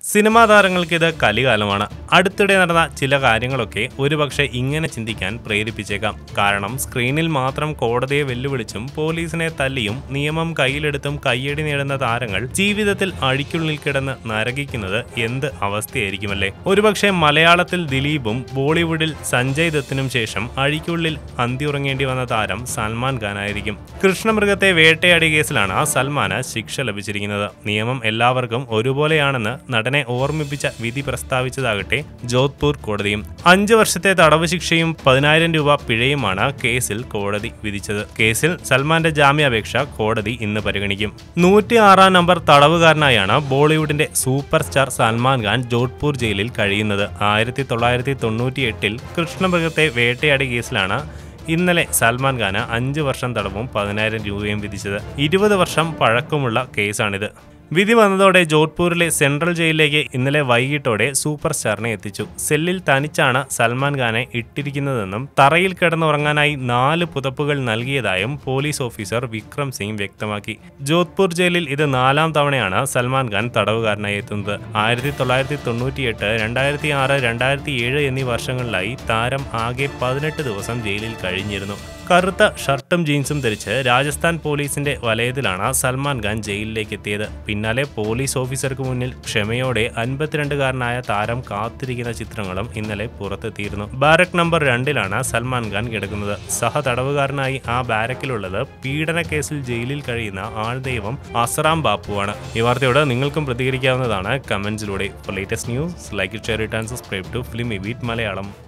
cinema താരങ്ങൾക്ക് ഇത് കലികാലമാണ് അടുത്തിടെ നടന്ന ചില കാര്യങ്ങളൊക്കെ ഒരുപക്ഷെ ഇങ്ങനെ ചിന്തിക്കാൻ പ്രേരിപ്പിച്ചേക്കാം കാരണം സ്ക്രീനിൽ മാത്രം കോടതിയെ വെല്ലുവിളിച്ചും പോലീസിനെ തല്ലിയും നിയമം കയ്യിലെടുത്തും കയ്യടി നേടുന്ന താരങ്ങൾ ജീവിതത്തിൽ അഴിക്കുള്ളിൽ കിടന്ന് നരകിക്കുന്നത് എന്ത് അവസ്ഥയായിരിക്കുമല്ലേ ഒരുപക്ഷെ മലയാളത്തിൽ ദിലീപും ബോളിവുഡിൽ സഞ്ജയ് ദത്തിനും ശേഷം അഴിക്കുള്ളിൽ അന്തിയുറങ്ങേണ്ടി വന്ന താരം സൽമാൻ ഖാനായിരിക്കും കൃഷ്ണമൃഗത്തെ വേട്ടയാടിയ കേസിലാണ് സൽമാന് ശിക്ഷ ലഭിച്ചിരിക്കുന്നത് നിയമം എല്ലാവർക്കും ഒരുപോലെയാണെന്ന് നടനെ ഓർമ്മിപ്പിച്ച വിധി പ്രസ്താവിച്ചതാകട്ടെ ജോധ്പൂർ കോടതിയും അഞ്ചു വർഷത്തെ തടവ് ശിക്ഷയും പതിനായിരം രൂപ പിഴയുമാണ് കേസിൽ കോടതി വിധിച്ചത് കേസിൽ സൽമാന്റെ ജാമ്യാപേക്ഷ കോടതി ഇന്ന് പരിഗണിക്കും നൂറ്റി ആറാം നമ്പർ തടവുകാരനായാണ് ബോളിവുഡിന്റെ സൂപ്പർ സ്റ്റാർ സൽമാൻ ഖാൻ ജോധ്പൂർ ജയിലിൽ കഴിയുന്നത് ആയിരത്തി തൊള്ളായിരത്തി തൊണ്ണൂറ്റി എട്ടിൽ കൃഷ്ണമൃഗത്തെ വേട്ടയാടിയ കേസിലാണ് ഇന്നലെ സൽമാൻ ഖാന് അഞ്ച് വർഷം തടവും പതിനായിരം രൂപയും വിധിച്ചത് ഇരുപത് വർഷം പഴക്കമുള്ള കേസാണിത് വിധി വന്നതോടെ ജോധ്പൂരിലെ സെൻട്രൽ ജയിലിലേക്ക് ഇന്നലെ വൈകിട്ടോടെ സൂപ്പർ സ്റ്റാറിനെ എത്തിച്ചു സെല്ലിൽ തനിച്ചാണ് സൽമാൻ ഖാനെ ഇട്ടിരിക്കുന്നതെന്നും തറയിൽ കിടന്നുറങ്ങാനായി നാല് പുതപ്പുകൾ നൽകിയതായും പോലീസ് ഓഫീസർ വിക്രം സിംഗ് വ്യക്തമാക്കി ജോധ്പൂർ ജയിലിൽ ഇത് നാലാം തവണയാണ് സൽമാൻ ഖാൻ തടവുകാരനായി എത്തുന്നത് ആയിരത്തി തൊള്ളായിരത്തി തൊണ്ണൂറ്റിയെട്ട് രണ്ടായിരത്തി ആറ് രണ്ടായിരത്തി ഏഴ് എന്നീ വർഷങ്ങളിലായി താരം ആകെ പതിനെട്ട് ദിവസം ജയിലിൽ കഴിഞ്ഞിരുന്നു കറുത്ത ഷർട്ടും ജീൻസും ധരിച്ച് രാജസ്ഥാൻ പോലീസിന്റെ വലയത്തിലാണ് സൽമാൻ ഖാൻ ജയിലിലേക്ക് എത്തിയത് പിന്നാലെ പോലീസ് ഓഫീസർക്ക് മുന്നിൽ ക്ഷമയോടെ അൻപത്തിരണ്ടുകാരനായ താരം കാത്തിരിക്കുന്ന ചിത്രങ്ങളും ഇന്നലെ പുറത്തെത്തിയിരുന്നു ബാരക് നമ്പർ രണ്ടിലാണ് സൽമാൻ ഖാൻ കിടക്കുന്നത് സഹ തടവുകാരനായി ആ ബാരക്കിലുള്ളത് പീഡന കേസിൽ ജയിലിൽ കഴിയുന്ന ആൾദൈവം അസറാം ബാപ്പുവാണ് ഈ വാർത്തയോട് നിങ്ങൾക്കും പ്രതികരിക്കാവുന്നതാണ് കമന്റ്സിലൂടെ latest news like share it and subscribe to Filmibeat Malayalam